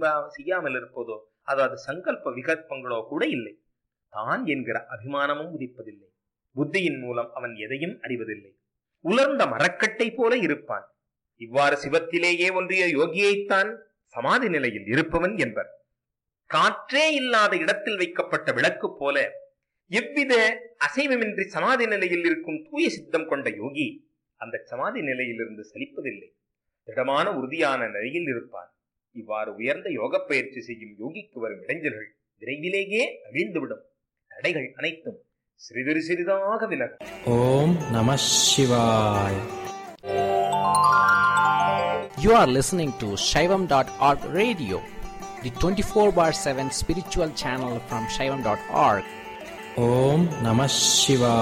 செய்வா- செய்யாமல் இருப்பதோ அதாவது சங்கல்ப விகல்பங்களோ கூட இல்லை தான் என்கிற அபிமானமும் உதிப்பதில்லை புத்தியின் மூலம் அவன் எதையும் அறிவதில்லை உலர்ந்த மரக்கட்டை போல இருப்பான் இவ்வாறு சிவத்திலேயே ஒன்றிய யோகியைத்தான் சமாதி நிலையில் இருப்பவன் என்பர் காற்றே இல்லாத இடத்தில் வைக்கப்பட்ட விளக்கு போல எவ்வித அசைவமின்றி சமாதி நிலையில் இருக்கும் தூய சித்தம் கொண்ட யோகி அந்த சமாதி நிலையிலிருந்து சலிப்பதில்லை திடமான உறுதியான நிலையில் இருப்பான் இவ்வாறு உயர்ந்த யோக பயிற்சி செய்யும் யோகிக்கு வரும் இடைஞ்சல்கள் விரைவிலேயே அழிந்துவிடும் தடைகள் அனைத்தும் சிறிது சிறிதாக விலகும் ஓம் நம சிவாய் You are listening to Shaivam.org radio, the 24 bar 7 spiritual channel from Shaivam.org. ஓம் நம சிவாய்